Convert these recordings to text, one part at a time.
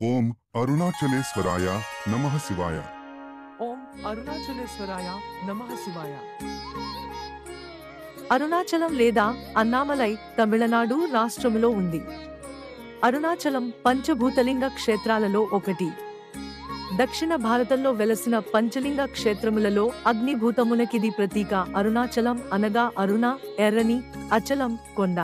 ఓం అరుణాచలేశ్వరాయ నమః శివాయ ఓం అరుణాచలేశ్వరాయ నమః శివాయ అరుణాచలం లేదా అన్నామలై తమిళనాడు రాష్ట్రములో ఉంది అరుణాచలం పంచభూతలింగ క్షేత్రాలలో ఒకటి దక్షిణ భారతంలో వెలసిన పంచలింగ క్షేత్రములలో అగ్నిభూతమునకిది ప్రతీక అరుణాచలం అనగా అరుణ ఎర్రని అచలం కొండ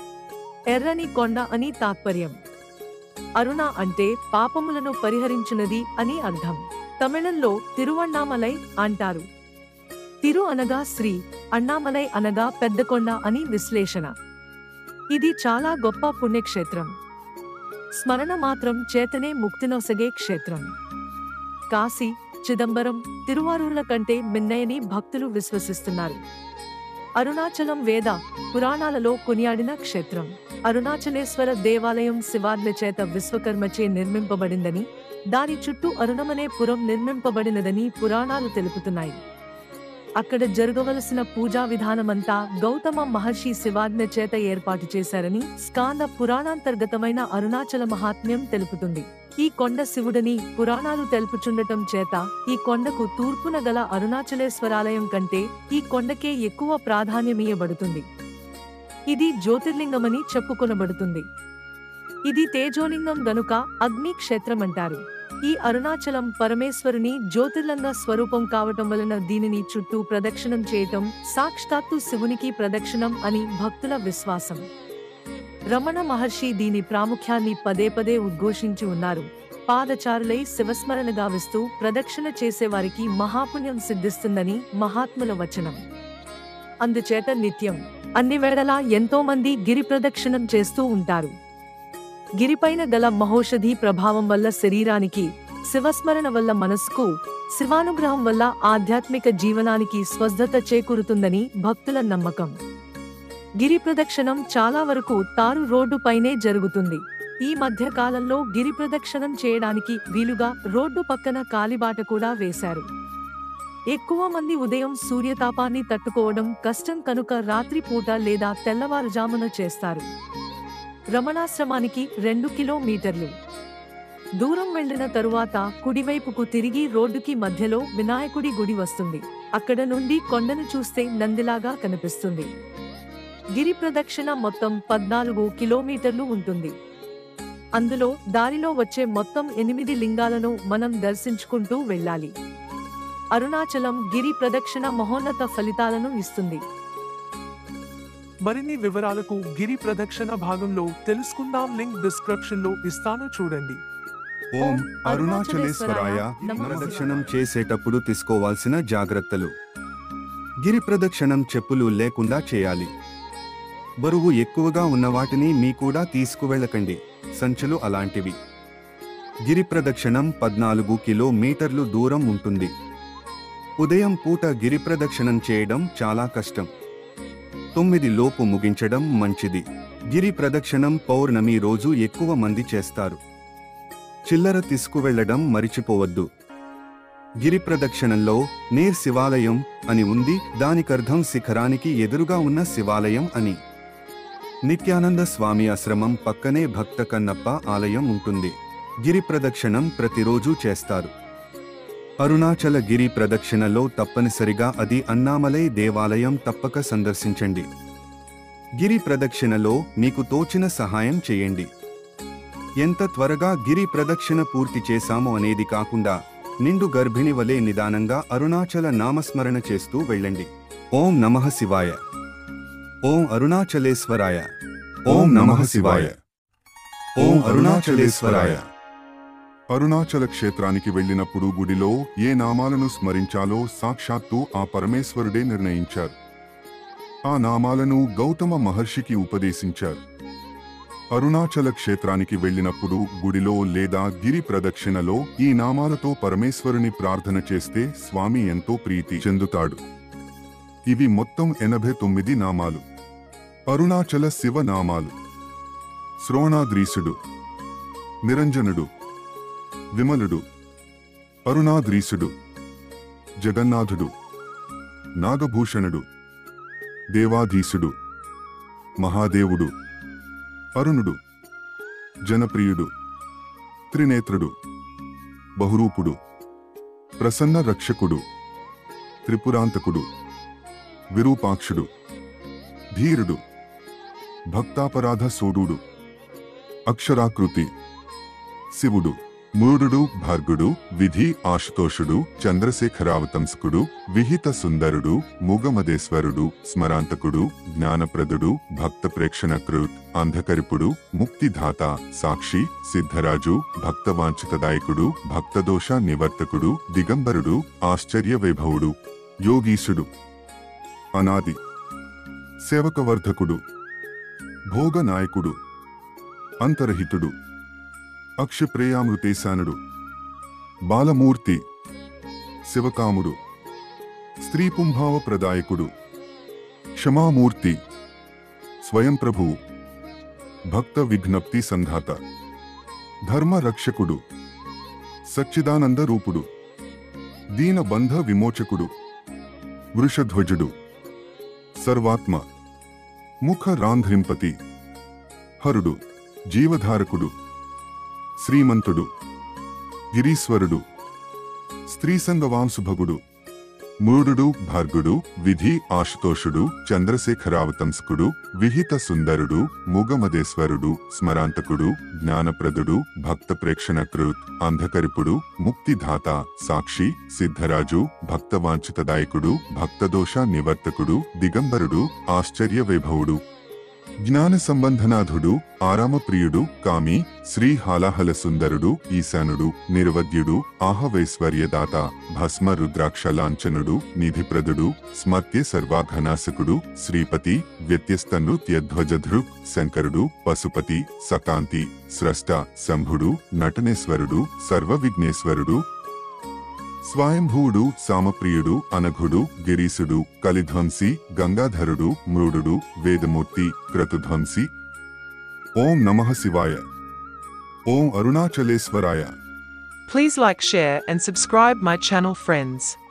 ఎర్రని కొండ అని తాత్పర్యం అరుణ అంటే పాపములను పరిహరించునది అని అర్థం తమిళంలో తిరువണ്ണామలై అంటారు తిరు అనగా శ్రీ అన్నామలై అనగా పెద్దకొండ అని విశ్లేషణ ఇది చాలా గొప్ప పుణ్యక్షేత్రం స్మరణ మాత్రం చేతనే ముక్తినొసగే క్షేత్రం కాశీ చిదంబరం తిరువారూర్ల కంటే మిన్నయని భక్తులు విశ్వసిస్తున్నారు అరుణాచలం వేద పురాణాలలో కొనియాడిన క్షేత్రం అరుణాచలేశ్వర దేవాలయం శివాజ్ఞ చేత విశ్వకర్మచే నిర్మింపబడిందని దాని చుట్టూ అరుణమనే పురం నిర్మింపబడినదని పురాణాలు తెలుపుతున్నాయి అక్కడ జరగవలసిన పూజా విధానమంతా గౌతమ మహర్షి శివాజ్ఞ చేత ఏర్పాటు చేశారని స్కాంద పురాణాంతర్గతమైన అరుణాచల మహాత్మ్యం తెలుపుతుంది ఈ కొండ శివుడని పురాణాలు తెలుపుచుండటం చేత ఈ కొండకు తూర్పున గల అరుణాచలేశ్వరాలయం కంటే ఈ కొండకే ఎక్కువ ప్రాధాన్యమియబడుతుంది ఇది జ్యోతిర్లింగమని చెప్పుకొనబడుతుంది ఇది తేజోలింగం గనుక అగ్ని క్షేత్రం అంటారు ఈ అరుణాచలం పరమేశ్వరుని జ్యోతిర్లింగ స్వరూపం కావటం వలన దీనిని చుట్టూ ప్రదక్షిణం చేయటం సాక్షాత్తు శివునికి ప్రదక్షిణం అని భక్తుల విశ్వాసం రమణ మహర్షి దీని ప్రాముఖ్యాన్ని పదే పదే ఉద్ఘోషించి ఉన్నారు పాదచారులై శివస్మరణ గావిస్తూ ప్రదక్షిణ చేసేవారికి మహాపుణ్యం సిద్ధిస్తుందని మహాత్ముల వచనం అందుచేత నిత్యం అన్ని వేళలా ఎంతో మంది గిరి ప్రదక్షిణం చేస్తూ ఉంటారు గిరిపైన గల మహోషధి ప్రభావం వల్ల శరీరానికి శివస్మరణ వల్ల మనస్సుకు శివానుగ్రహం వల్ల ఆధ్యాత్మిక జీవనానికి స్వస్థత చేకూరుతుందని భక్తుల నమ్మకం గిరి ప్రదక్షిణం చాలా వరకు తారు రోడ్డు పైనే జరుగుతుంది ఈ మధ్య కాలంలో గిరి ప్రదక్షిణం చేయడానికి వీలుగా రోడ్డు పక్కన కాలిబాట కూడా వేశారు ఎక్కువ మంది ఉదయం సూర్యతాపాన్ని తట్టుకోవడం కష్టం కనుక రాత్రి పూట లేదా తెల్లవారుజామున చేస్తారు రమణాశ్రమానికి రెండు కిలోమీటర్లు దూరం వెళ్లిన తరువాత కుడివైపుకు తిరిగి రోడ్డుకి మధ్యలో వినాయకుడి గుడి వస్తుంది అక్కడ నుండి కొండను చూస్తే నందిలాగా కనిపిస్తుంది గిరి ప్రదక్షిణ మొత్తం పద్నాలుగు కిలోమీటర్లు ఉంటుంది అందులో దారిలో వచ్చే మొత్తం ఎనిమిది లింగాలను మనం దర్శించుకుంటూ వెళ్ళాలి అరుణాచలం గిరి ప్రదక్షిణ మహోన్నత ఫలితాలను ఇస్తుంది మరిన్ని వివరాలకు గిరి ప్రదక్షిణ భాగంలో తెలుసుకుందాం లింక్ డిస్క్రిప్షన్ లో ఇస్తాను చూడండి ఓం అరుణాచలేశ్వరాయ నమః ప్రదక్షిణం చేసేటప్పుడు తీసుకోవాల్సిన జాగ్రత్తలు గిరి ప్రదక్షిణం చెప్పులు లేకుండా చేయాలి బరువు ఎక్కువగా ఉన్న వాటిని మీ కూడా తీసుకువెళ్ళకండి సంచులు అలాంటివి గిరి ప్రదక్షిణం పద్నాలుగు కిలోమీటర్లు దూరం ఉంటుంది ఉదయం పూట గిరి ప్రదక్షిణం చేయడం చాలా కష్టం తొమ్మిది లోపు ముగించడం మంచిది గిరి ప్రదక్షిణం పౌర్ణమి రోజు ఎక్కువ మంది చేస్తారు చిల్లర తీసుకువెళ్లడం మరిచిపోవద్దు గిరి ప్రదక్షిణంలో నేర్ శివాలయం అని ఉంది దానికర్థం శిఖరానికి ఎదురుగా ఉన్న శివాలయం అని నిత్యానంద స్వామి ఆశ్రమం పక్కనే భక్త కన్నప్ప ఆలయం ఉంటుంది గిరి ప్రదక్షిణం ప్రతిరోజు చేస్తారు అరుణాచల గిరి ప్రదక్షిణలో తప్పనిసరిగా అది అన్నామలై దేవాలయం తప్పక సందర్శించండి గిరి ప్రదక్షిణలో మీకు తోచిన సహాయం చేయండి ఎంత త్వరగా గిరి ప్రదక్షిణ పూర్తి చేశామో అనేది కాకుండా నిండు గర్భిణి వలె నిదానంగా అరుణాచల నామస్మరణ చేస్తూ వెళ్ళండి ఓం నమః శివాయ ఓం అరుణాచలేశ్వరాయ ఓం నమః శివాయ ఓం అరుణాచలేశ్వరాయ అరుణాచల క్షేత్రానికి వెళ్ళినప్పుడు గుడిలో ఏ నామాలను స్మరించాలో సాక్షాత్తు ఆ పరమేశ్వరుడే నిర్ణయించారు ఆ నామాలను గౌతమ మహర్షికి ఉపదేశించారు అరుణాచల క్షేత్రానికి వెళ్ళినప్పుడు గుడిలో లేదా గిరి ప్రదక్షిణలో ఈ నామాలతో పరమేశ్వరుని ప్రార్థన చేస్తే స్వామి ఎంతో ప్రీతి చెందుతాడు ఇవి మొత్తం ఎనభై తొమ్మిది నామాలు అరుణాచల శివ నామాలు శ్రోణాద్రీసుడు నిరంజనుడు విమలుడు అరుణాద్రీసుడు జగన్నాథుడు నాగభూషణుడు దేవాధీసుడు మహాదేవుడు అరుణుడు జనప్రియుడు త్రినేత్రుడు బహురూపుడు ప్రసన్న రక్షకుడు త్రిపురాంతకుడు విరూపాక్షుడు ధీరుడు భక్తాపరాధ సూడుడు అక్షరాకృతి శివుడు మూడుడు భార్గుడు విధి ఆశుతోషుడు చంద్రశేఖరావతంసకుడు విహిత సుందరుడు మూగమదేశ్వరుడు స్మరాంతకుడు జ్ఞానప్రదుడు భక్త ప్రేక్షణకృత్ అంధకరిపుడు ముక్తిధాత సాక్షి సిద్ధరాజు భక్తవాంఛితదాయకుడు భక్తదోష నివర్తకుడు దిగంబరుడు ఆశ్చర్య వైభవుడు యోగీశుడు అనాది సేవకవర్ధకుడు భోగనాయకుడు అంతరహితుడు అక్షప్రేయామృతేశానుడు బాలమూర్తి శివకాముడు స్త్రీపుంభావ ప్రదాయకుడు క్షమామూర్తి స్వయం ప్రభువు భక్త విజ్ఞప్తి సంధాత ధర్మరక్షకుడు సచ్చిదానంద రూపుడు దీనబంధ విమోచకుడు వృషధ్వజుడు సర్వాత్మ ముఖ రాంధ్రింపతి హరుడు జీవధారకుడు శ్రీమంతుడు గిరీశ్వరుడు స్త్రీసంగవాంసుభగుడు మూడుడు భార్గుడు విధి ఆశుతోషుడు చంద్రశేఖరావతంసకుడు విహిత సుందరుడు మూగమదేశ్వరుడు స్మరాంతకుడు జ్ఞానప్రదుడు భక్త ప్రేక్షణకృత్ అంధకరిపుడు ముక్తిధాత సాక్షి సిద్ధరాజు భక్తవాంఛితదాయకుడు భక్తదోష నివర్తకుడు దిగంబరుడు ఆశ్చర్య వైభవుడు జ్ఞాన సంబంధనాథుడు ఆరామప్రియుడు కామి శ్రీ హాలాహల సుందరుడు ఈశానుడు నిర్వద్యుడు ఆహవైశ్వర్యదాత భస్మ రుద్రాక్ష లాంఛనుడు నిధిప్రదుడు స్మర్త్య సర్వాఘనాశకుడు శ్రీపతి వ్యత్యస్త నృత్యధ్వజధృక్ శంకరుడు పశుపతి సకాంతి స్రష్ట శంభుడు నటనేశ్వరుడు సర్వవిఘ్నేశ్వరుడు స్వయంభూడు సామప్రియుడు అనఘుడు గిరీసుడు కలిధ్వంసి గంగాధరుడు మృడుడు వేదమూర్తి క్రతుధ్వంసి ఓం నమః శివాయ ఓం అరుణాచలేశ్వరాయ Please like, share, and subscribe my channel, friends.